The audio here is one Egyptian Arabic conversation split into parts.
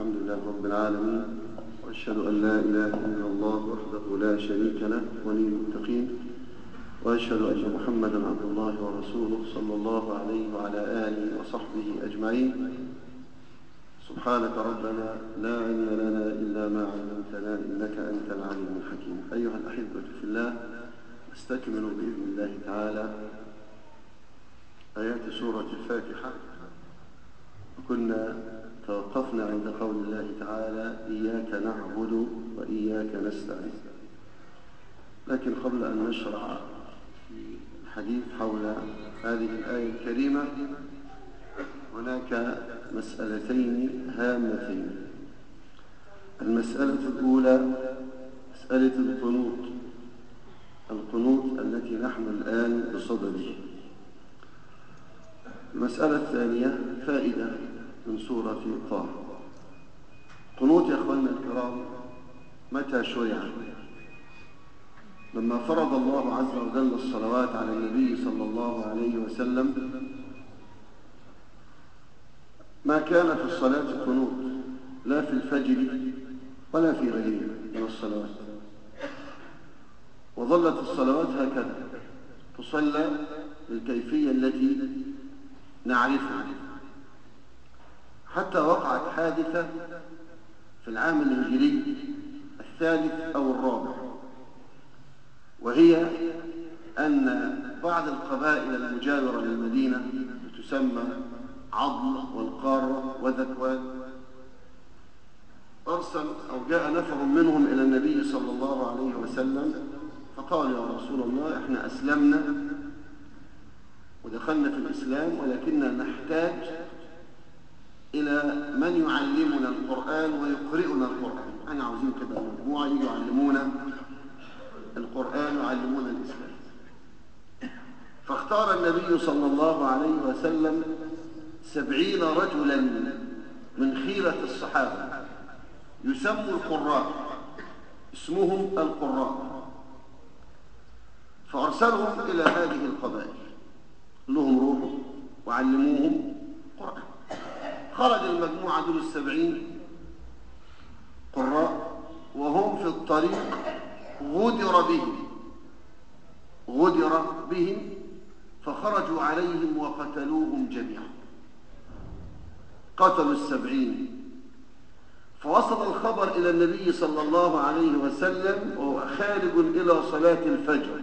الحمد لله رب العالمين وأشهد أن لا إله إلا الله وحده لا شريك له ولي المتقين وأشهد أن محمدا عبد الله ورسوله صلى الله عليه وعلى آله وصحبه أجمعين سبحانك ربنا لا علم لنا إلا ما علمتنا إنك أنت العليم الحكيم أيها الأحبة في الله نستكمل بإذن الله تعالى آيات سورة الفاتحة وكنا توقفنا عند قول الله تعالى إياك نعبد وإياك نستعين لكن قبل أن نشرع في الحديث حول هذه الآية الكريمة هناك مسألتين هامتين المسألة الأولى مسألة القنوط القنوط التي نحن الآن بصدده المسألة الثانية فائدة من سورة طه قنوط يا أخواننا الكرام متى شرع لما فرض الله عز وجل الصلوات على النبي صلى الله عليه وسلم ما كان في الصلاة قنوط لا في الفجر ولا في غيره من الصلوات وظلت الصلوات هكذا تصلى بالكيفية التي نعرفها حتى وقعت حادثة في العام الهجري الثالث أو الرابع وهي أن بعض القبائل المجاورة للمدينة تسمى عضل والقارة وذكوان أرسل أو جاء نفر منهم إلى النبي صلى الله عليه وسلم فقال يا رسول الله احنا أسلمنا ودخلنا في الإسلام ولكننا نحتاج إلى من يعلمنا القرآن ويقرئنا القرآن أنا عاوزين كده مجموعة يجوا يعلمونا القرآن ويعلمونا الإسلام فاختار النبي صلى الله عليه وسلم سبعين رجلا من خيرة الصحابة يسموا القراء اسمهم القراء فأرسلهم إلى هذه القبائل لهم روحوا وعلموهم قرآن خرج المجموعة دول السبعين قراء وهم في الطريق غدر بهم غدر بهم فخرجوا عليهم وقتلوهم جميعا قتلوا السبعين فوصل الخبر إلى النبي صلى الله عليه وسلم وهو خارج إلى صلاة الفجر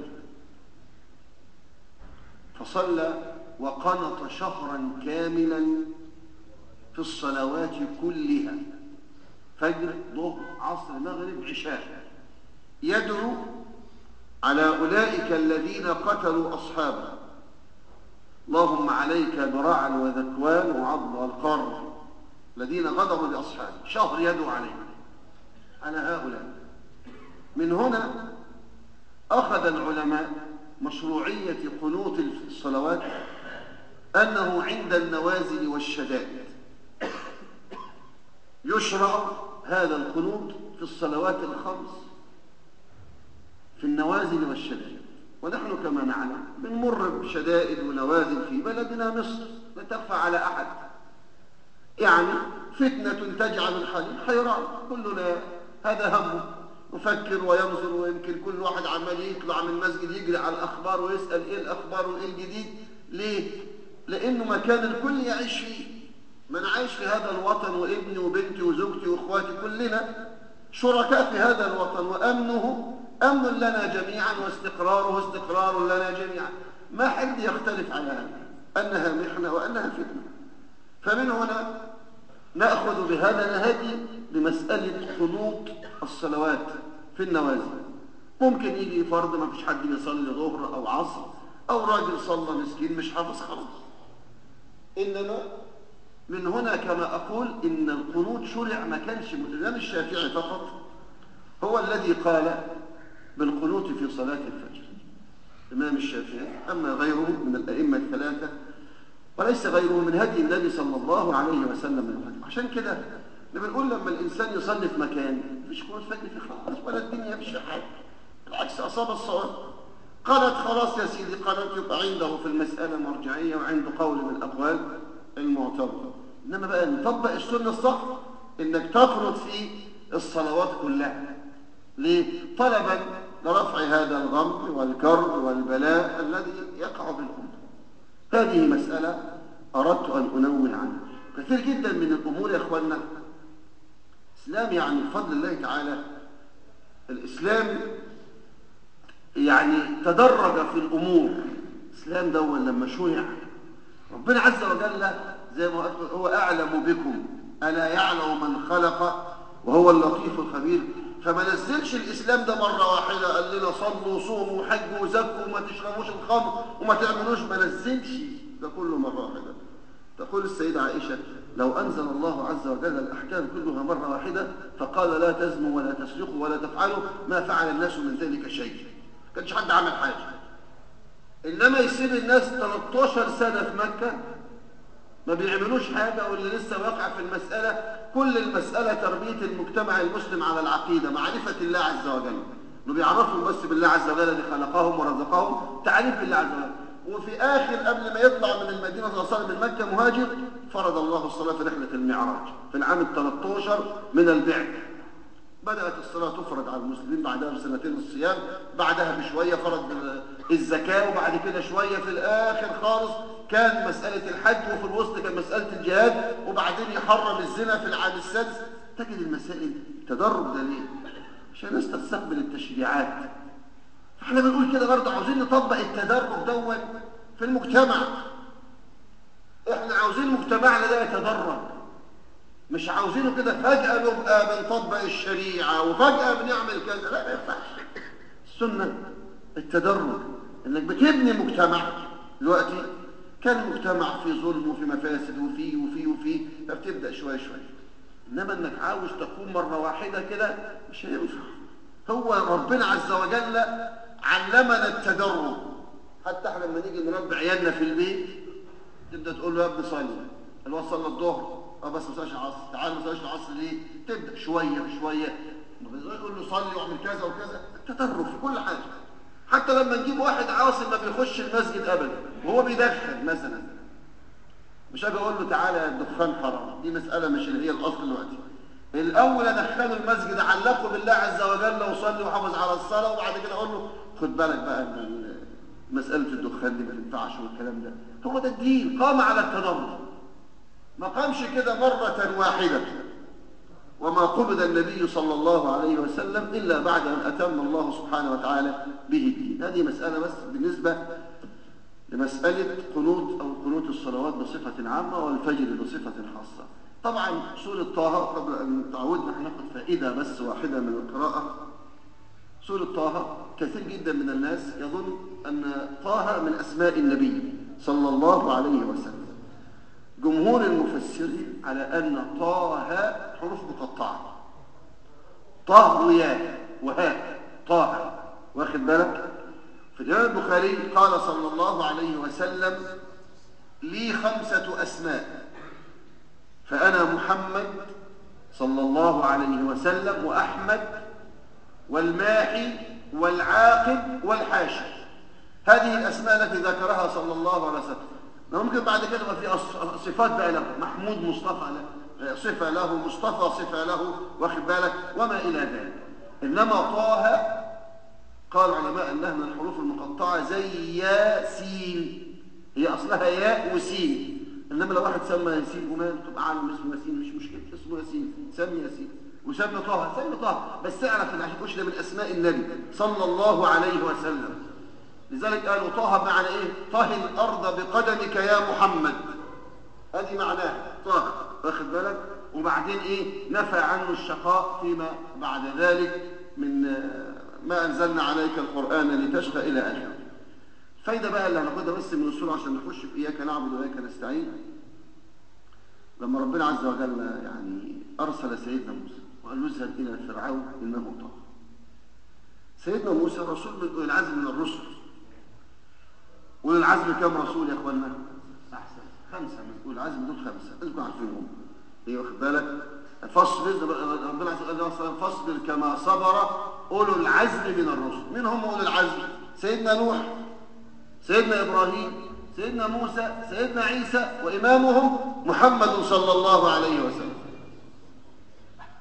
فصلى وقنط شهرا كاملا في الصلوات كلها فجر ظهر عصر مغرب عشاء يدعو على أولئك الذين قتلوا أصحابه اللهم عليك برعل وذكوان وعضل والقر الذين غدروا بأصحابه شهر يدعو عليهم على هؤلاء من هنا أخذ العلماء مشروعية قنوط الصلوات أنه عند النوازل والشدائد يشرع هذا القنوط في الصلوات الخمس في النوازل والشدائد ونحن كما نعلم بنمر بشدائد ونوازل في بلدنا مصر لا تخفى على أحد يعني فتنة تجعل الحليم حيران كلنا هذا همه يفكر وينظر ويمكن كل واحد عمال يطلع من المسجد يجري على الأخبار ويسأل إيه الأخبار وإيه الجديد ليه؟ لأنه مكان الكل يعيش فيه من عايش في هذا الوطن وابني وبنتي وزوجتي وإخواتي كلنا شركاء في هذا الوطن وأمنه أمن لنا جميعا واستقراره استقرار لنا جميعا ما حد يختلف على هذا أنها محنة وأنها فتنة فمن هنا نأخذ بهذا الهدي لمسألة قنوط الصلوات في النوازل ممكن يجي فرض ما فيش حد يصلي ظهر أو عصر أو راجل صلى مسكين مش حافظ خلاص إنما من هنا كما أقول إن القنوط شرع ما كانش الإمام الشافعي فقط هو الذي قال بالقنوط في صلاة الفجر الإمام الشافعي أما غيره من الأئمة الثلاثة وليس غيره من هدي النبي صلى الله عليه وسلم من الفجر عشان كده بنقول لما الإنسان يصلي في مكان مش قنوط فجر في خلاص ولا الدنيا مش حاجة بالعكس أصاب الصواب قالت خلاص يا سيدي قالت يبقى عنده في المسألة مرجعية وعنده قول من الأقوال المعتبرة إنما بقى نطبق السنة الصح انك تفرض في الصلوات كلها ليه؟ طلبا لرفع هذا الغم والكرب والبلاء الذي يقع بالأمة هذه مسألة أردت أن أنوه عنها كثير جدا من الأمور يا أخوانا الإسلام يعني بفضل الله تعالى الإسلام يعني تدرج في الأمور الإسلام ده لما شرع ربنا عز وجل زي ما قلت هو أعلم بكم ألا يعلم من خلق وهو اللطيف الخبير فما نزلش الإسلام ده مرة واحدة قال لنا صلوا وصوموا وحجوا وزكوا وما تشربوش الخمر وما تعملوش ما نزلش ده كله مرة واحدة تقول السيدة عائشة لو أنزل الله عز وجل الأحكام كلها مرة واحدة فقال لا تزنوا ولا تسرقوا ولا تفعلوا ما فعل الناس من ذلك شيء كانش حد عمل حاجة إنما يسيب الناس 13 سنة في مكة ما بيعملوش حاجة واللي لسه واقع في المسألة كل المسألة تربية المجتمع المسلم على العقيدة معرفة الله عز وجل انه بيعرفهم بس بالله عز وجل الذي خلقهم ورزقهم تعريف بالله عز وجل وفي آخر قبل ما يطلع من المدينة صلى الله عليه وسلم من مكة مهاجر فرض الله الصلاة في رحلة المعراج في العام ال 13 من البعثة بدأت الصلاة تفرض على المسلمين بعدها بسنتين الصيام بعدها بشوية فرض الزكاة وبعد كده شوية في الآخر خالص كان مسألة الحج وفي الوسط كان مسألة الجهاد وبعدين يحرم الزنا في العام السادس تجد المسائل تدرج ده ليه؟ عشان الناس تستقبل التشريعات احنا بنقول كده برضه عاوزين نطبق التدرج دون في المجتمع احنا عاوزين مجتمعنا ده يتدرج مش عاوزينه كده فجأة نبقى بنطبق الشريعة وفجأة بنعمل كذا لا ما ينفعش السنة التدرج انك بتبني مجتمع دلوقتي كان مجتمع فيه ظلم وفي مفاسد وفيه وفيه وفيه فبتبدأ شوية شوية انما انك عاوز تقوم مرة واحدة كده مش هينفع هو ربنا عز وجل علمنا التدرج حتى احنا لما نيجي نربي عيالنا في البيت تبدا تقول له يا ابني صلي الواد صلى الظهر اه بس ما صليش العصر تعال ما صليش العصر ليه تبدا شويه بشويه يقول له صلي واعمل كذا وكذا التدرج في كل حاجه حتى لما نجيب واحد عاصي ما بيخش المسجد ابدا وهو بيدخن مثلا مش هاجي اقول له تعالى الدخان حرام دي مساله مش اللي هي الاصل دلوقتي الاول ادخله المسجد علقه بالله عز وجل وصلي وحافظ على الصلاه وبعد كده اقول له خد بالك بقى ان مساله الدخان دي ما تنفعش والكلام ده هو ده الدين قام على التدرج ما قامش كده مره واحده وما قبض النبي صلى الله عليه وسلم الا بعد ان اتم الله سبحانه وتعالى به الدين هذه مساله بس بالنسبه لمساله قنوت او قنوت الصلوات بصفه عامه والفجر بصفه خاصه طبعا سورة طه قبل أن تعودنا هناخد فائدة بس واحدة من القراءة سورة طه كثير جدا من الناس يظن أن طه من أسماء النبي صلى الله عليه وسلم جمهور المفسرين على أن طه حروف مقطعة طه وياء وهاء طه واخد بالك في الإمام البخاري قال صلى الله عليه وسلم لي خمسة أسماء فأنا محمد صلى الله عليه وسلم وأحمد والماحي والعاقب والحاشر هذه الأسماء التي ذكرها صلى الله عليه وسلم ممكن بعد كده يبقى في صفات بقى له محمود مصطفى له صفة له مصطفى صفة له واخد بالك وما إلى ذلك إنما طه قال العلماء أنها من الحروف المقطعة زي يا سين هي أصلها ياء وسين انما لو واحد سمى ياسين ومات تبقى عالم اسمه ياسين مش مشكله اسمه ياسين سمي ياسين وسمي طه سمي طه بس اعرف ان عشان ده من اسماء النبي صلى الله عليه وسلم لذلك قالوا طه معنى ايه طه الارض بقدمك يا محمد هذه معناها طه واخد بالك وبعدين ايه نفى عنه الشقاء فيما بعد ذلك من ما انزلنا عليك القران لتشقى الى اخره فايدة بقى اللي هناخدها بس من السورة عشان نخش في إياك نعبد وإياك نستعين لما ربنا عز وجل يعني أرسل سيدنا موسى وقال له اذهب إلى فرعون إنه طغى سيدنا موسى رسول من أولي العزم من الرسل أولي العزم كم رسول يا إخوانا؟ أحسن خمسة من أولي العزم دول خمسة أنتم عارفينهم إيه واخد بالك؟ فاصبر ربنا عز وجل فاصبر كما صبر أولو العزم من الرسل من هم أولي العزم؟ سيدنا نوح سيدنا إبراهيم سيدنا موسى سيدنا عيسى وإمامهم محمد صلى الله عليه وسلم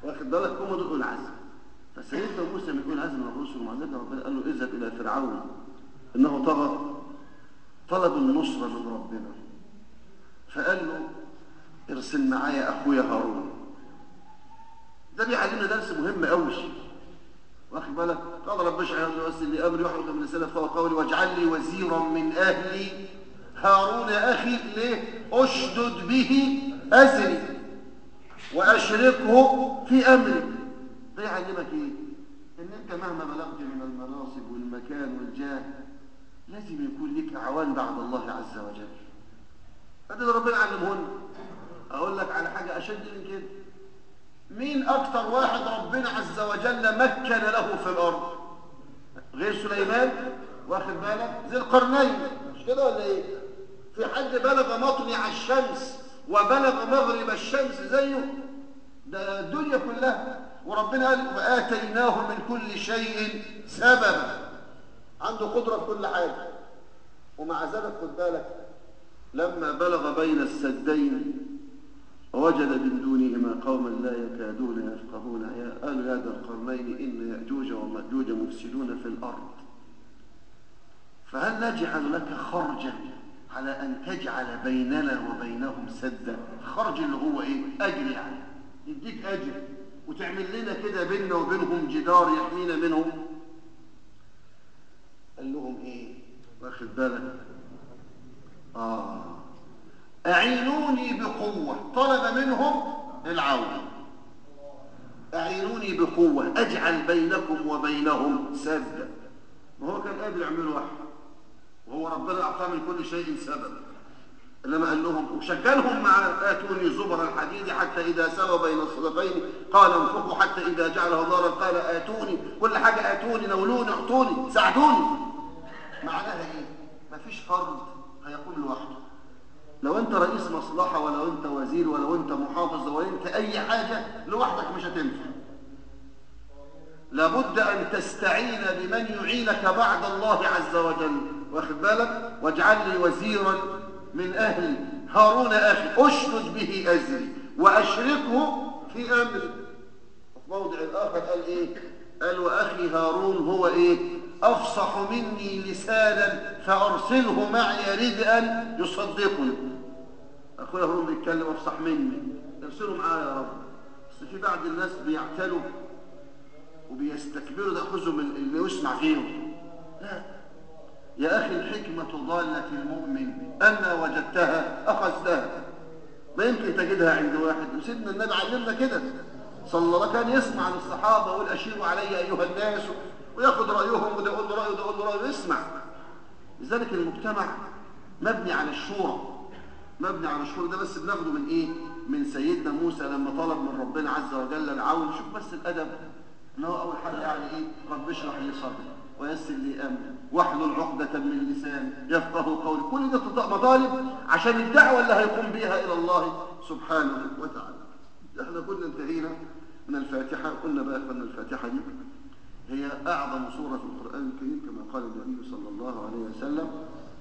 واخد بالك هم دول أولي العزم فسيدنا موسى من أولي العزم من الرسل ومع ذلك ربنا قال له اذهب إلى فرعون إنه طغى طلب النصرة من ربنا فقال له ارسل معايا أخويا هارون ده بيعلمنا درس مهم قوي واخد بالك قال رب اشرح لي ويسر لي امري واحلل من لساني يفقهوا قولي واجعل لي وزيرا من اهلي هارون اخي ليه اشدد به ازري واشركه في امري ده يعلمك ايه ان انت مهما بلغت من المناصب والمكان والجاه لازم يكون لك اعوان بعد الله عز وجل هذا اللي ربنا علمهن اقول لك على حاجه اشد من كده مين اكتر واحد ربنا عز وجل مكن له في الارض غير سليمان واخد بالك ذي القرنين مش كده ولا ايه في حد بلغ مطلع الشمس وبلغ مغرب الشمس زيه ده الدنيا كلها وربنا قال واتيناه من كل شيء سببا عنده قدره في كل حاجه ومع ذلك خد بالك لما بلغ بين السدين ووجد من دونهما قوما لا يكادون يفقهون قالوا يا ذا القرنين إن يأجوج ومأجوج مفسدون في الأرض فهل نجعل لك خرجا على أن تجعل بيننا وبينهم سدا خرج اللي هو إيه أجر يعني يديك أجر وتعمل لنا كده بيننا وبينهم جدار يحمينا منهم قال لهم إيه واخد بالك آه أعينوني بقوة طلب منهم العون أعينوني بقوة أجعل بينكم وبينهم سدا ما هو كان قادر يعمل واحد وهو ربنا أعطاه من كل شيء سبب إنما قال لهم وشكلهم مع آتوني زبر الحديد حتى إذا سوى بين الصدفين قال انفقوا حتى إذا جعله نارا قال آتوني كل حاجة آتوني نولوني اعطوني ساعدوني معناها إيه؟ مفيش فرد هيقوم لوحده لو انت رئيس مصلحة ولو انت وزير ولو انت محافظ ولو انت اي حاجة لوحدك مش هتنفع لابد ان تستعين بمن يعينك بعد الله عز وجل واخد بالك واجعل لي وزيرا من اهلي هارون اخي اشدد به ازري واشركه في امري في موضع الاخر قال ايه قال واخي هارون هو ايه افصح مني لسانا فارسله معي يريد ان يصدقني اخويا هارون بيتكلم افصح مني ارسله معايا يا رب بس في بعض الناس بيعتلوا وبيستكبروا تاخذهم اللي يسمع فيهم لا يا اخي الحكمه ضاله المؤمن انا وجدتها اخذتها ما يمكن تجدها عند واحد وسيدنا النبي علمنا كده صلى الله عليه وسلم كان يسمع للصحابه ويقول اشيروا علي ايها الناس وياخد رايهم وده يقول له رايه وده يقول له رايه ويسمع لذلك المجتمع مبني على الشورى مبني على الشورى ده بس بناخده من ايه من سيدنا موسى لما طلب من ربنا عز وجل العون شوف بس الادب ان هو اول حاجه يعني ايه رب اشرح لي صدري ويسر لي امري واحلل عقدة من لساني يفقه قولي كل ده مطالب عشان الدعوة اللي هيقوم بها إلى الله سبحانه وتعالى احنا كنا انتهينا من الفاتحة قلنا بقى أن الفاتحة دي هي أعظم سورة في القرآن الكريم كما قال النبي صلى الله عليه وسلم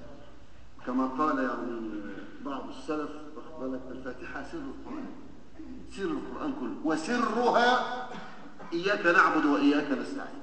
كما قال يعني بعض السلف واخد بالك الفاتحة سر القرآن سر القرآن كله وسرها إياك نعبد وإياك نستعين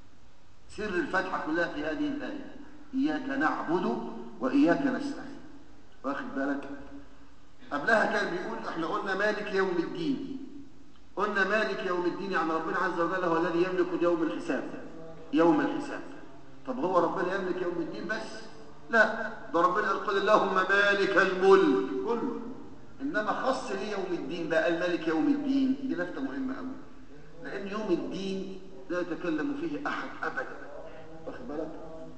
سر الفتحة كلها في هذه الآية إياك نعبد وإياك نستعين واخد بالك قبلها كان بيقول احنا قلنا مالك يوم الدين قلنا مالك يوم الدين يعني ربنا عز وجل هو الذي يملك يوم الحساب يوم الحساب طب هو ربنا يملك يوم الدين بس لا ده ربنا قال اللهم مالك الملك كله انما خص ليه يوم الدين بقى الملك يوم الدين دي لفته مهمه قوي لان يوم الدين لا يتكلم فيه احد ابدا واخد بالك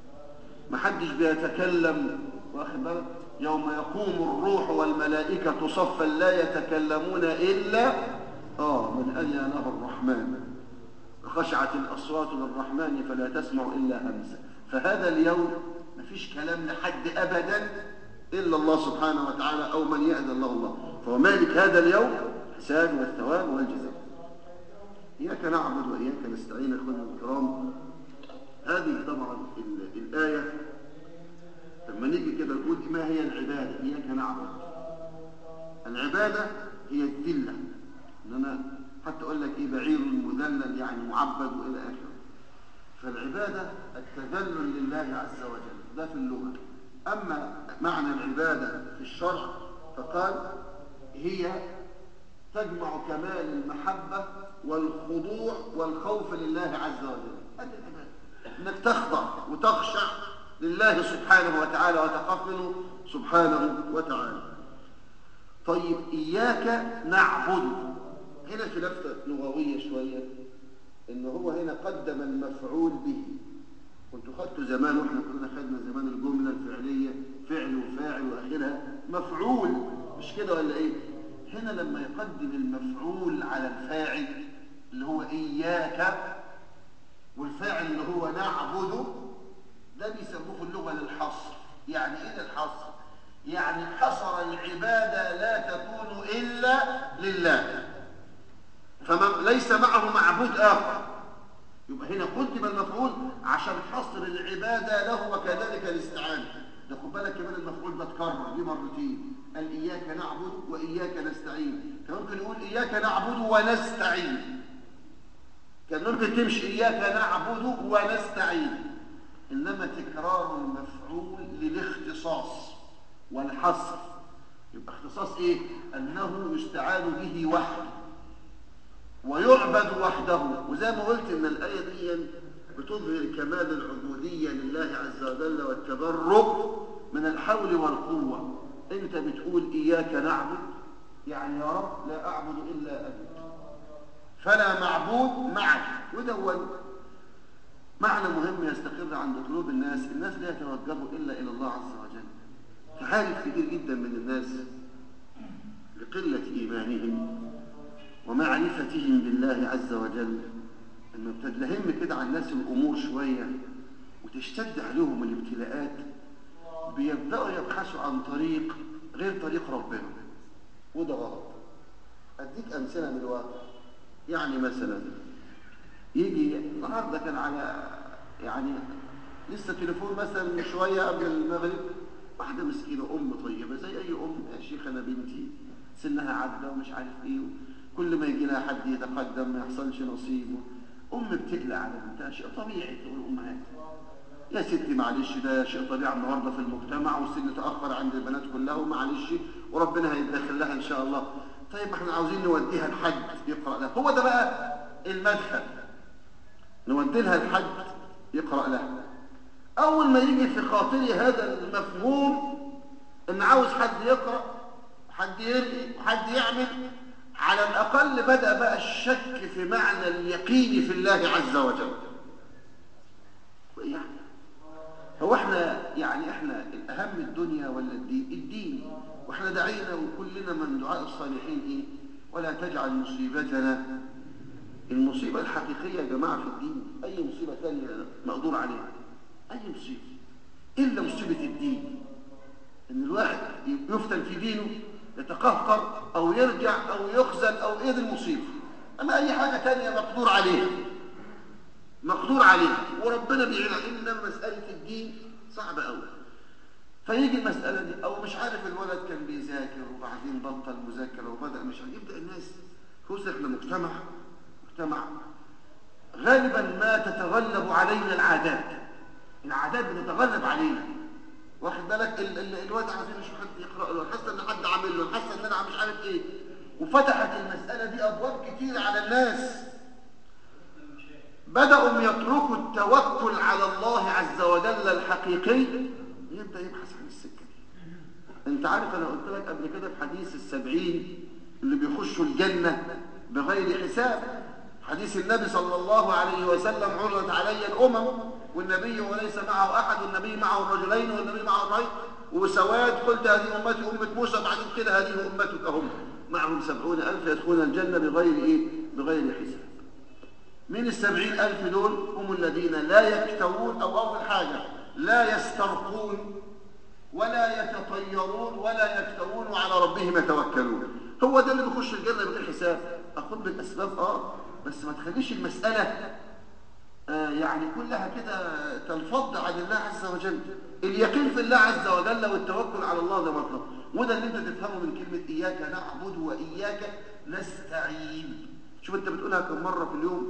ما حدش بيتكلم واخد بالك يوم يقوم الروح والملائكة صفا لا يتكلمون إلا آه من أذن له الرحمن خشعت الأصوات للرحمن فلا تسمع إلا همسا فهذا اليوم ما فيش كلام لحد أبدا إلا الله سبحانه وتعالى أو من يأذن له الله فهو مالك هذا اليوم الحساب والثواب والجزاء إياك نعبد وإياك نستعين أخواننا الكرام هذه طبعا الآية لما نيجي كده نقول ما هي العبادة إياك نعبد العبادة هي الذلة إن أنا حتى أقول لك إيه المعبد وإلى آخره فالعبادة التذلل لله عز وجل ده في اللغة أما معنى العبادة في الشرع فقال هي تجمع كمال المحبة والخضوع والخوف لله عز وجل هذه العبادة انك تخضع وتخشع لله سبحانه وتعالى وتخاف منه سبحانه وتعالى طيب إياك نعبد هنا في لفتة لغوية شوية إن هو هنا قدم المفعول به كنتوا خدتوا زمان واحنا كلنا خدنا زمان الجملة الفعلية فعل وفاعل وآخرها مفعول مش كده ولا إيه هنا لما يقدم المفعول على الفاعل اللي هو إياك والفاعل اللي هو نعبد ده بيسموه في اللغة للحصر يعني إيه للحصر يعني حصر العبادة لا تكون إلا لله فليس معه معبود آخر يبقى هنا قدم المفعول عشان حصر العبادة له وكذلك الاستعانة ده خد بالك كمان المفعول ده اتكرر دي مرتين قال إياك نعبد وإياك نستعين كان ممكن يقول إياك نعبد ونستعين كان ممكن تمشي إياك نعبد ونستعين إنما تكرار المفعول للاختصاص والحصر يبقى اختصاص إيه؟ أنه يستعان به وحده ويعبد وحده وزي ما قلت إن الآية دي بتظهر كمال العبودية لله عز وجل والتبرك من الحول والقوة أنت بتقول إياك نعبد يعني يا رب لا أعبد إلا أنت فلا معبود معك ودون معنى مهم يستقر عند قلوب الناس الناس لا يتوجهوا إلا إلى الله عز وجل فعارف كتير جدا من الناس لقلة إيمانهم ومعرفتهم بالله عز وجل أنه بتدلهم كده على الناس الأمور شوية وتشتد عليهم الابتلاءات بيبدأوا يبحثوا عن طريق غير طريق ربنا وده غلط أديك أمثلة من الواقع يعني مثلا يجي النهارده كان على يعني لسه تليفون مثلا من شويه قبل المغرب واحده مسكينه ام طيبه زي اي ام يا شيخ انا بنتي سنها عدى ومش عارف ايه كل ما يجي لها حد يتقدم ما يحصلش نصيبه ام بتقلق على بنتها شيء طبيعي تقول امهات يا ستي معلش ده شيء طبيعي النهارده في المجتمع والسن تاخر عند البنات كلها ومعلش وربنا هيتدخل لها ان شاء الله طيب احنا عاوزين نوديها لحد يقرا لها هو ده بقى المدخل نودي لها لحد يقرا لها اول ما يجي في خاطري هذا المفهوم ان عاوز حد يقرا حد يرقي وحد يعمل على الاقل بدا بقى الشك في معنى اليقين في الله عز وجل يعني هو احنا يعني احنا الاهم الدنيا ولا الدين الدين واحنا دعينا وكلنا من دعاء الصالحين ايه ولا تجعل مصيبتنا المصيبة الحقيقية يا جماعة في الدين أي مصيبة ثانية مقدور عليها أي مصيبة إلا مصيبة الدين إن الواحد يفتن في دينه يتقهقر أو يرجع أو يخزل أو إيه دي المصيبة أما أي حاجة ثانية مقدور عليها مقدور عليها وربنا بيعلم إنما مسألة الدين صعبة أوي فيجي المسألة دي أو مش عارف الولد كان بيذاكر وبعدين بطل مذاكرة وبدأ مش عارف يبدأ الناس خصوصا احنا مجتمع مجتمع غالبا ما تتغلب علينا العادات العادات بتتغلب علينا واخد بالك ال ال الواد عايزين نشوف حد يقرا له حاسه ان حد عامل له حاسه ان انا مش عارف ايه وفتحت المساله دي ابواب كتير على الناس بداوا يتركوا التوكل على الله عز وجل الحقيقي يبدا يبحث عن السكه دي انت عارف انا قلت لك قبل كده في حديث السبعين اللي بيخشوا الجنه بغير حساب حديث النبي صلى الله عليه وسلم عرضت علي الأمم والنبي وليس معه أحد والنبي معه الرجلين والنبي معه الرجل وسواد قلت هذه أمتي أمة موسى بعدين كده هذه أمتك هم معهم سبعون ألف يدخلون الجنة بغير إيه؟ بغير حساب من السبعين ألف دول هم الذين لا يكتوون أو أول حاجة لا يسترقون ولا يتطيرون ولا يكتوون وعلى ربهم يتوكلون هو ده اللي بيخش الجنة بغير حساب أخذ بالأسباب آه بس ما تخليش المسألة آه يعني كلها كده تنفض عن الله عز وجل اليقين في الله عز وجل والتوكل على الله ده مطلب وده اللي انت تفهمه من كلمة إياك نعبد وإياك نستعين شوف انت بتقولها كم مرة في اليوم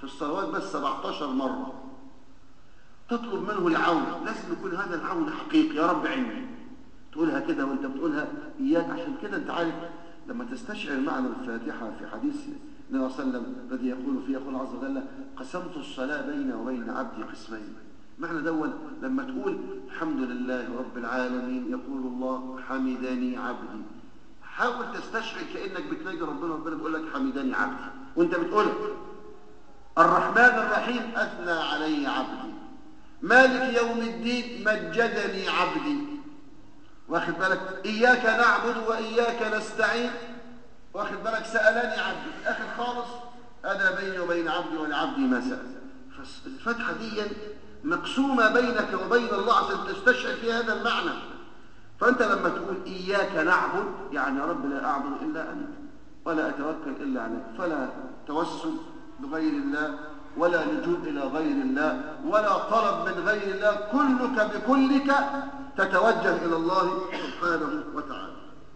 في الصلوات بس 17 مرة تطلب منه العون لازم يكون هذا العون حقيقي يا رب عيني تقولها كده وانت بتقولها إياك عشان كده انت عارف لما تستشعر معنى الفاتحة في حديث النبي صلى الله عليه وسلم الذي يقول فيه يقول عز وجل قسمت الصلاة بيني وبين عبدي قسمين معنى دول لما تقول الحمد لله رب العالمين يقول الله حمدني عبدي حاول تستشعر كأنك بتناجي ربنا ربنا بيقول لك حمدني عبدي وانت بتقولها الرحمن الرحيم أثنى علي عبدي مالك يوم الدين مجدني عبدي واخد بالك إياك نعبد وإياك نستعين واخد بالك سألني عبدي في الآخر خالص أنا بيني وبين عبدي ولعبدي ما سأل فالفتحة دي مقسومة بينك وبين الله عشان تستشعر في هذا المعنى فأنت لما تقول إياك نعبد يعني يا رب لا أعبد إلا أنت ولا أتوكل إلا عليك فلا توسل بغير الله ولا لجوء إلى غير الله ولا طلب من غير الله كلك بكلك تتوجه إلى الله سبحانه وتعالى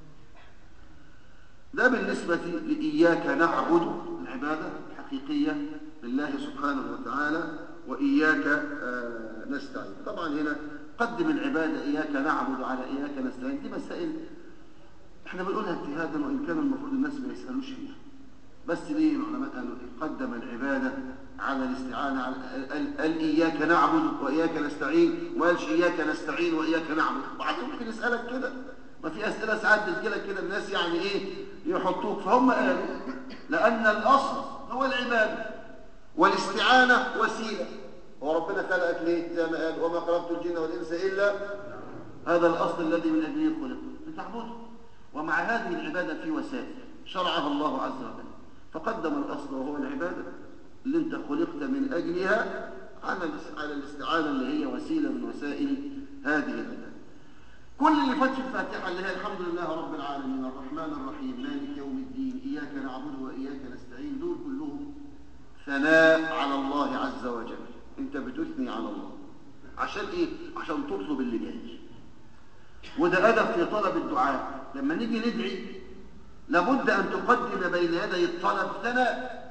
ده بالنسبة لإياك نعبد العبادة الحقيقية لله سبحانه وتعالى وإياك نستعين طبعا هنا قدم العبادة إياك نعبد على إياك نستعين دي مسائل احنا بنقولها اجتهادا وإن كان المفروض الناس ما يسألوش فيها بس ليه العلماء قالوا قدم العبادة على الاستعانة على قال إياك نعبد وإياك نستعين وما قالش إياك نستعين وإياك نعبد بعض ممكن يسألك كده ما في أسئلة ساعات بتجيلك كده الناس يعني إيه يحطوك فهم قالوا لأن الأصل هو العبادة والاستعانة وسيلة وربنا خلقك ليه زي ما قال وما خلقت الجن والإنس إلا هذا الأصل الذي من أجله خلق لتعبده ومع هذه العبادة في وسائل شرعها الله عز وجل فقدم الأصل وهو العبادة اللي انت خلقت من أجلها على على الاستعانة اللي هي وسيلة من وسائل هذه العبادة كل اللي فات في الفاتحة اللي هي الحمد لله رب العالمين الرحمن الرحيم مالك يوم الدين إياك نعبد وإياك نستعين دول كلهم ثناء على الله عز وجل انت بتثني على الله عشان ايه عشان تطلب اللي جاي وده ادب في طلب الدعاء لما نيجي ندعي لابد ان تقدم بين يدي الطلب ثناء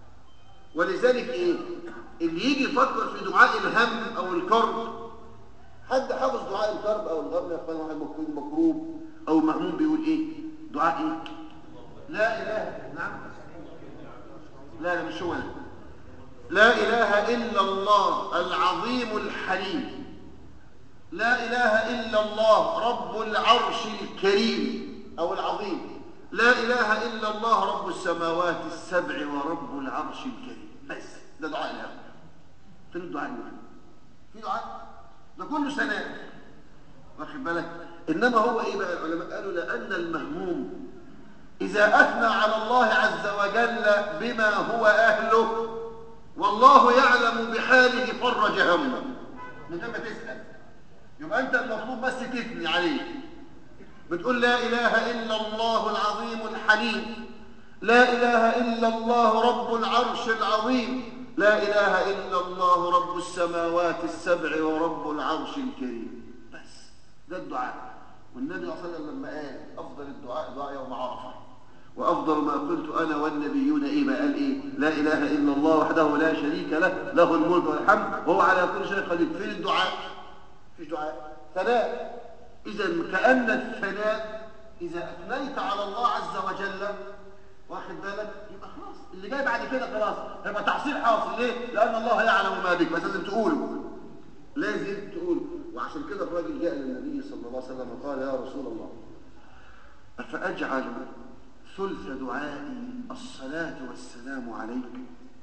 ولذلك ايه اللي يجي يفكر في دعاء الهم او الكرب حد حافظ دعاء الكرب او الغم يا اخوان واحد مكروب مكروب او مأموم بيقول ايه دعاء ايه لا اله نعم لا لا مش هو ده لا إله إلا الله العظيم الحليم لا إله إلا الله رب العرش الكريم أو العظيم لا إله إلا الله رب السماوات السبع ورب العرش الكريم بس ده دعاء الهم فين الدعاء الهم في دعاء ده كله سناء واخد بالك إنما هو إيه بقى العلماء قالوا لأن المهموم إذا أثنى على الله عز وجل بما هو أهله والله يعلم بحاله فرج همه من غير ما تسأل يبقى أنت المطلوب بس تثني عليه بتقول لا إله إلا الله العظيم الحليم لا إله إلا الله رب العرش العظيم لا إله إلا الله رب السماوات السبع ورب العرش الكريم بس ده الدعاء والنبي صلى الله عليه وسلم لما قال أفضل الدعاء دعاء يوم عرفة وأفضل ما قلت أنا والنبيون إيه ما قال إيه لا إله إلا الله وحده لا شريك له له الملك والحمد وهو على كل شيء قدير فين الدعاء فيش دعاء ثناء إذا كأن الثناء إذا أثنيت على الله عز وجل واخد بالك يبقى خلاص اللي جاي بعد كده خلاص هيبقى تحصيل حاصل ليه لأن الله يعلم ما بك بس لازم تقوله لازم تقوله وعشان كده الراجل جاء للنبي صلى الله عليه وسلم وقال يا رسول الله أفأجعل ثلث دعائي الصلاة والسلام عليك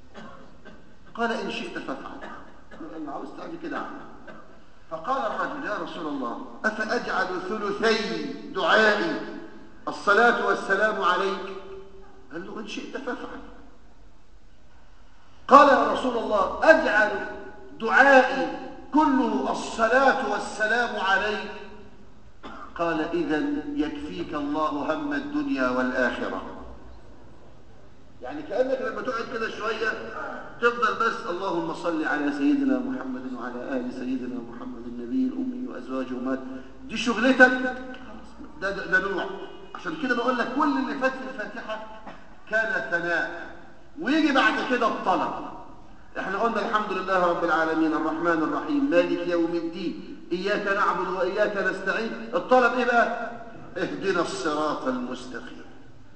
قال إن شئت فافعل قال عاوز تعمل كده عنه فقال الرجل يا رسول الله أفأجعل ثلثي دعائي الصلاة والسلام عليك قال له إن شئت فافعل قال يا رسول الله أجعل دعائي كله الصلاة والسلام عليك قال إذا يكفيك الله هم الدنيا والآخرة يعني كأنك لما تقعد كده شوية تفضل بس اللهم صل على سيدنا محمد وعلى آل سيدنا محمد النبي الأمي وأزواجه ومات دي شغلتك ده, ده, ده نوع عشان كده بقول لك كل اللي فات في الفاتحة كان ثناء ويجي بعد كده الطلب احنا قلنا الحمد لله رب العالمين الرحمن الرحيم مالك يوم الدين إياك نعبد وإياك نستعين الطلب إيه بقى اهدنا الصراط المستقيم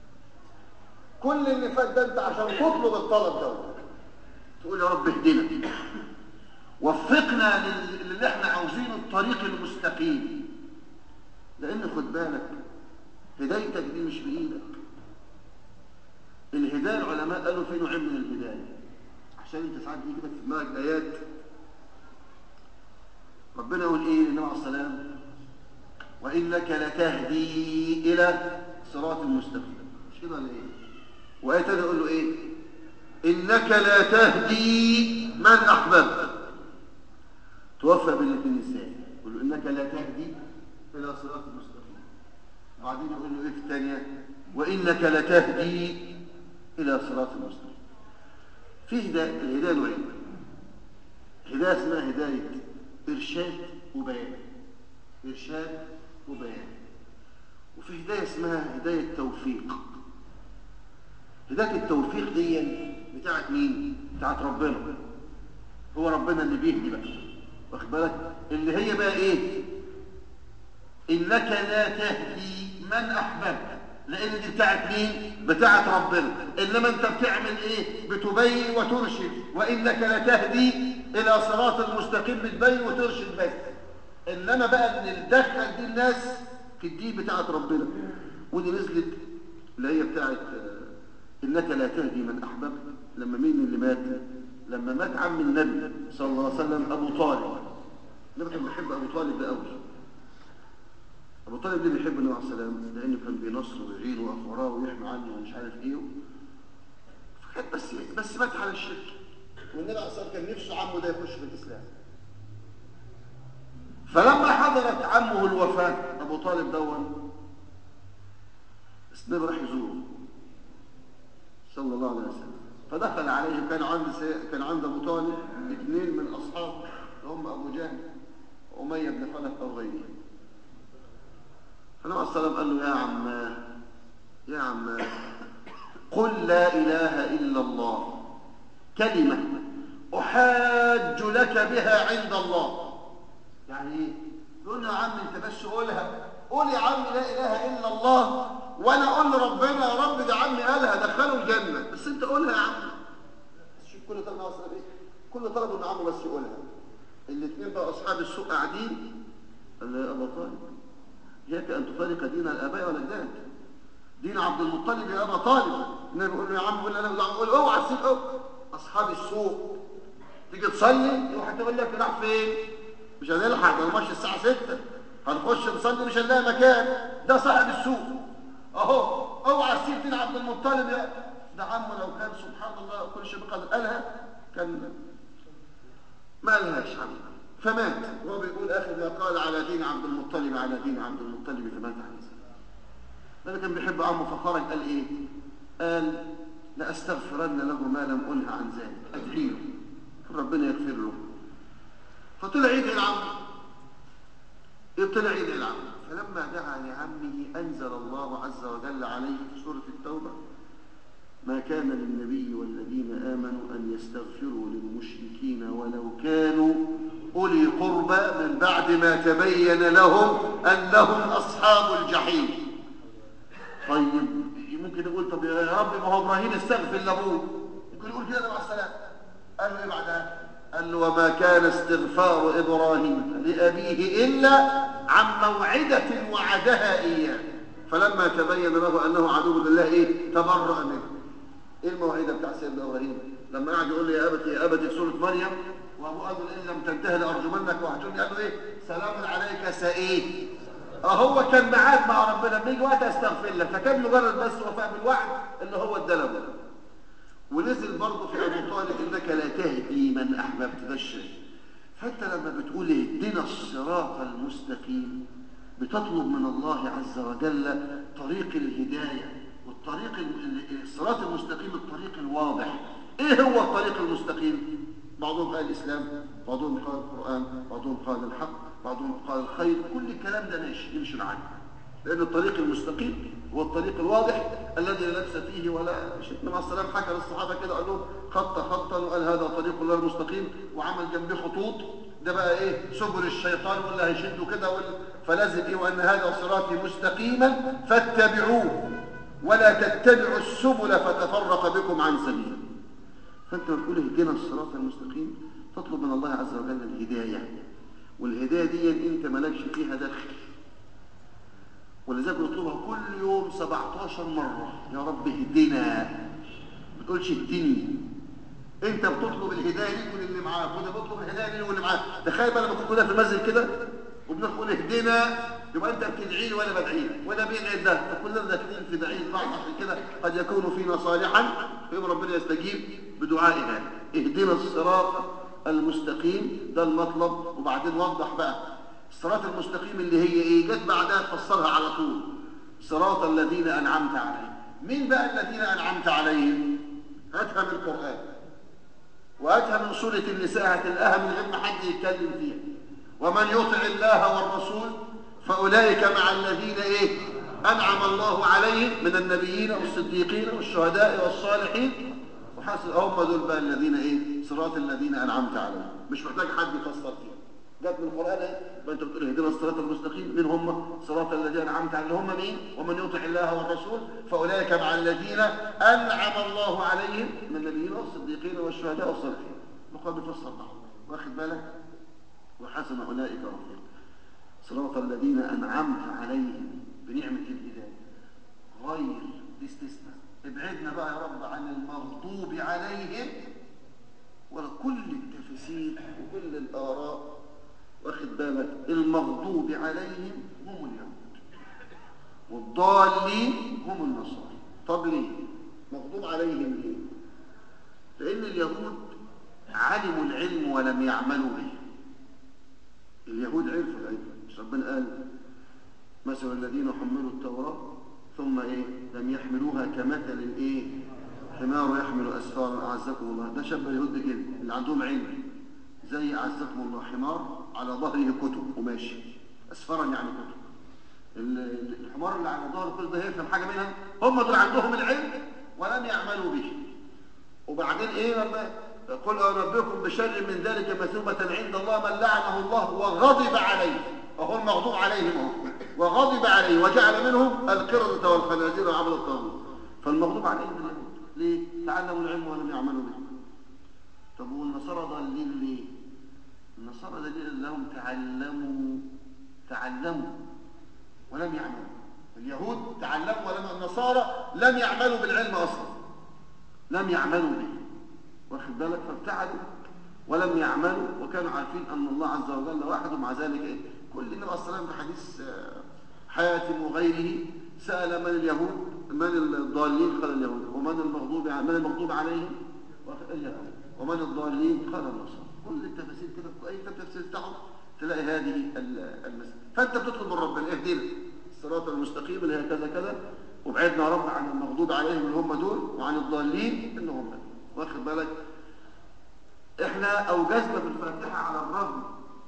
كل اللي فات ده انت عشان تطلب الطلب ده تقول يا رب اهدنا وفقنا للي احنا عاوزينه الطريق المستقيم لان خد بالك هدايتك دي مش بايدك الهدايه العلماء قالوا في نوعين من الهدايه عشان انت ساعات يجي كده في دماغك ايات ربنا يقول ايه للنبي عليه السلام وانك لتهدي الى صراط مستقيم مش كده ولا ايه وايه تانية يقول له ايه انك لا تهدي من احببت توفى بالاثنين ازاي يقول له انك لا تهدي الى صراط مستقيم وبعدين يقول له ايه في الثانيه وانك لتهدي الى صراط مستقيم في هدايه الهدايه نوعين هدايه اسمها هدايه ارشاد وبيان ارشاد وبيان وفي هدايه اسمها هدايه توفيق هدايه التوفيق دي بتاعت مين بتاعت ربنا هو ربنا اللي بيهدي بقى واخد بالك اللي هي بقى ايه انك لا تهدي من احببت لان دي بتاعت مين بتاعت ربنا انما انت بتعمل ايه بتبين وترشد وانك لا تهدي الى صراط المستقيم بتبين وترشد بس انما بقى ان ندخل دي الناس في الدين بتاعت ربنا ودي نزلت اللي هي بتاعت انك لا تهدي من احببت لما مين اللي مات لما مات عم النبي صلى الله عليه وسلم ابو طالب النبي كان بيحب ابو طالب ده قوي ابو طالب ليه بيحب النبي عليه السلام لانه كان بينصره ويعينه ويقف وراه ويحمي عنه ومش عارف ايه بس بس مات على الشرك والنبي عليه الصلاه كان نفسه عمه ده يخش في الاسلام فلما حضرت عمه الوفاه ابو طالب دون النبي راح يزوره صلى الله عليه وسلم فدخل عليه كان عند سي... كان عند ابو طالب اثنين من اصحابه هم ابو جهل واميه بن خلف او غيره فالنبي عليه الصلاه قال له يا عم يا عم قل لا اله الا الله كلمه احاج لك بها عند الله يعني ايه يقول له يا عم انت بس قولها قول يا عم لا اله الا الله وانا اقول لربنا يا رب ده عمي قالها دخله الجنه بس انت قولها يا عم شوف كل طلب اصلا ايه كل طلب ان عمه بس يقولها الاثنين بقى اصحاب السوق قاعدين قال له يا ابا طالب اياك ان تفارق دين الاباء والاجداد دين عبد المطلب يا ابا طالب النبي بيقول له يا عم قول لا قول اوعى تسيب اوعى اصحاب السوق تيجي تصلي يروح تقول لك راح فين مش هنلحق ده الماتش الساعه 6 هنخش نصلي مش هنلاقي مكان ده صاحب السوق اهو اوعى تسيب دين عبد المطلب يا ده عمه لو كان سبحان الله كل شيء بقدر قالها كان ما قالهاش عمه فمات وهو بيقول اخر ما قال على دين عبد المطلب على دين عبد المطلب فمات عليه السلام ده كان بيحب عمه فخرج قال ايه قال لاستغفرن له ما لم انه عن ذلك ادعي له ربنا يغفر له فطلع يدعي لعمه طلع يدعي لعمه فلما دعا لعمه انزل الله عز وجل عليه في سوره التوبه ما كان للنبي والذين آمنوا أن يستغفروا للمشركين ولو كانوا أولي قربى من بعد ما تبين لهم أنهم أصحاب الجحيم طيب ممكن يقول طب يا رب ما هو إبراهيم استغفر لأبوه ممكن يقول كده مع السلام قال له إيه بعدها قال له وما كان استغفار إبراهيم لأبيه إلا عن موعدة وعدها إياه فلما تبين له أنه عدو لله إيه تبرأ منه ايه الموعده بتاع سيدنا ابراهيم لما قعد يقول لي يا ابتي يا ابتي في سوره مريم وابو قال له ان لم تنتهي لارجمنك واهجرني قال له ايه سلام عليك سئيد اهو كان معاك مع ربنا بيجي وقت استغفر لك فكان مجرد بس وفاء بالوعد اللي هو اداله ونزل برضه في ابو طالب انك لا تهدي من احببت ده الشيء فانت لما بتقول اهدنا الصراط المستقيم بتطلب من الله عز وجل طريق الهدايه والطريق الصراط المستقيم الطريق الواضح ايه هو الطريق المستقيم بعضهم قال الاسلام بعضهم قال القران بعضهم قال الحق بعضهم قال الخير كل الكلام ده ماشي يمشي معاك لأن الطريق المستقيم هو الطريق الواضح الذي لا لبس فيه ولا شيء النبي عليه السلام حكى للصحابة كده قال لهم خط خطا وقال هذا طريق الله المستقيم وعمل جنبه خطوط ده بقى ايه سبل الشيطان واللي هيشدوا كده وال... فلازم ايه وان هذا صراطي مستقيما فاتبعوه ولا تتبعوا السبل فتفرق بكم عن سبيله فانت لما تقول اهدنا الصراط المستقيم تطلب من الله عز وجل الهدايه والهدايه دي انت مالكش فيها دخل ولذلك نطلبها كل يوم 17 مره يا رب اهدنا ما تقولش اهدني انت بتطلب الهدايه ليك وللي معاك وده بيطلب الهدايه ليه واللي معاك تخيل بقى لما كنت كده في المسجد كده وبنقول اهدنا يبقى انت بتدعي لي وانا بدعي لك ولا بيدعي ده كلنا داخلين في دعي بعض عشان كده قد يكون فينا صالحا فيوم ربنا يستجيب بدعائنا اهدنا الصراط المستقيم ده المطلب وبعدين وضح بقى الصراط المستقيم اللي هي ايه جت بعدها تفسرها على طول صراط الذين انعمت عليهم مين بقى الذين انعمت عليهم هاتها من القران وهاتها من سوره النساء هتلاقيها من غير ما حد يتكلم فيها ومن يطع الله والرسول فاولئك مع الذين ايه انعم الله عليهم من النبيين والصديقين والشهداء والصالحين وحسن هم دول بقى الذين ايه صراط الذين انعمت عليهم مش محتاج حد يفسر فيها جت من القران ايه ما انت بتقول اهدنا الصراط المستقيم مين هم صراط الذين انعمت عليهم هم مين ومن يطع الله والرسول فاولئك مع الذين انعم الله عليهم من النبيين والصديقين والشهداء والصالحين القران بيفسر بعض واخد بالك وحسن اولئك رفيقا صراط الذين انعمت عليهم بنعمه الهدايه غير دي استثناء ابعدنا بقى يا رب عن المغضوب عليهم ولا كل التفاسير وكل الاراء واخد بالك المغضوب عليهم هم اليهود والضالين هم النصارى طب ليه مغضوب عليهم ليه لان اليهود علموا العلم ولم يعملوا به اليهود عرفوا العلم مش ربنا قال مثل الذين حملوا التوراة ثم ايه لم يحملوها كمثل الايه حمار يحمل اسفارا اعزكم الله ده شبه اليهود كده اللي عندهم علم زي اعزكم الله حمار على ظهره كتب وماشي اسفارا يعني كتب الحمار اللي على ظهره كتب ده يفهم حاجه منها هم دول عندهم العلم ولم يعملوا به وبعدين ايه لما قل انبئكم بشر من ذلك مثوبه عند الله من لعنه الله وغضب عليه وهو المغضوب عليهم اهو وغضب عليه وجعل منهم القردة والخنازير وعمل الطاغوت فالمغضوب عليهم اليهود ليه؟ تعلموا العلم ولم يعملوا به طب والنصارى ضالين ليه؟ النصارى دليل لهم تعلموا تعلموا ولم يعملوا اليهود تعلموا ولم النصارى لم يعملوا بالعلم اصلا لم يعملوا به واخد بالك فابتعدوا ولم يعملوا وكانوا عارفين ان الله عز وجل واحد ومع ذلك ايه كل النبي عليه الصلاه والسلام في حديث حاتم وغيره سال من اليهود من الضالين قال اليهود ومن المغضوب من المغضوب عليهم اليهود ومن الضالين قال النصارى كل التفاسير كده في اي كتاب تفسير بتاعهم تلاقي هذه المسألة فانت بتطلب من ربنا اهدنا الصراط المستقيم اللي هي كذا كذا وابعدنا يا رب عن المغضوب عليهم اللي هم دول وعن الضالين اللي هم واخد بالك احنا اوجزنا في الفاتحه على الرغم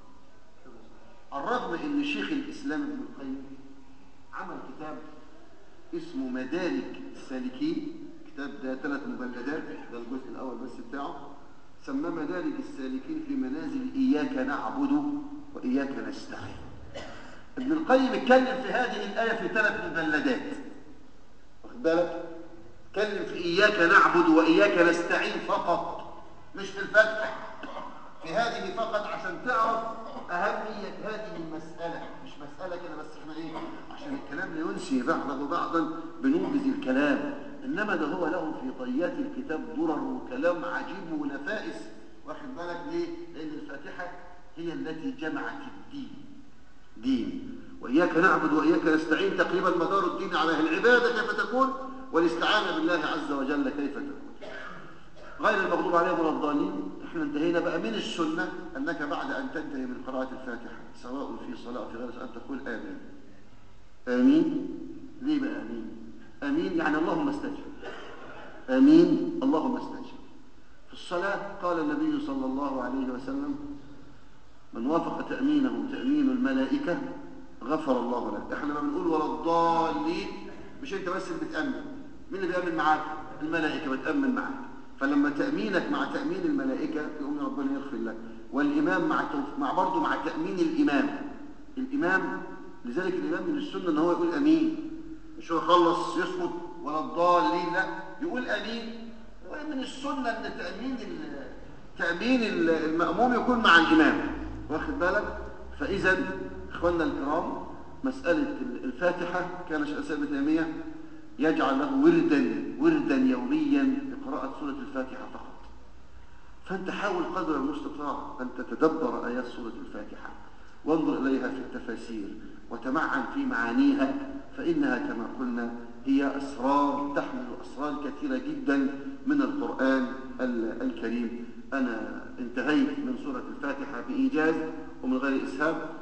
الرغم ان شيخ الاسلام ابن القيم عمل كتاب اسمه مدارك السالكين الكتاب ده ثلاث مجلدات ده الجزء الاول بس بتاعه سماه مدارك السالكين في منازل اياك نعبد واياك نستعين ابن القيم اتكلم في هذه الايه في ثلاث مجلدات واخد بالك اتكلم في اياك نعبد واياك نستعين فقط مش في الفتح في هذه فقط عشان تعرف أهمية هذه المسألة مش مسألة كده بس احنا ايه عشان الكلام لا ينسي بعضه بعضا بنوجز الكلام إنما ده هو له في طيات الكتاب درر وكلام عجيب ونفائس واخد بالك ليه؟ لأن الفاتحة هي التي جمعت الدين دين وإياك نعبد وإياك نستعين تقريبا مدار الدين على العبادة كيف تكون والاستعانة بالله عز وجل كيف تكون غير المغضوب عليهم ولا الضالين احنا انتهينا بقى من السنة أنك بعد أن تنتهي من قراءة الفاتحة سواء في صلاة في غير أن تقول آمين آمين ليه بقى آمين آمين يعني اللهم استجب آمين اللهم استجب في الصلاة قال النبي صلى الله عليه وسلم من وافق تأمينه تأمين الملائكة غفر الله لك احنا لما بنقول ولا الضالين مش انت بس اللي بتأمن مين اللي بيأمن معاك الملائكة بتأمن معاك فلما تأمينك مع تأمين الملائكة يقوم ربنا يغفر لك والإمام مع مع برضه مع تأمين الإمام الإمام لذلك الإمام من السنة ان هو يقول أمين مش هو يخلص يسكت ولا الضالين لا يقول أمين ومن السنة ان تأمين تأمين المأموم يكون مع الإمام واخد بالك فإذا إخواننا الكرام مسألة الفاتحة كان شيخ الإسلام ابن تيمية يجعل له وردا وردا يوميا لقراءة سورة الفاتحة فقط فأنت حاول قدر المستطاع أن تتدبر آيات سورة الفاتحة وانظر إليها في التفاسير وتمعن في معانيها فإنها كما قلنا هي أسرار تحمل أسرار كثيرة جدا من القرآن الكريم أنا انتهيت من سورة الفاتحة بإيجاز ومن غير إسهاب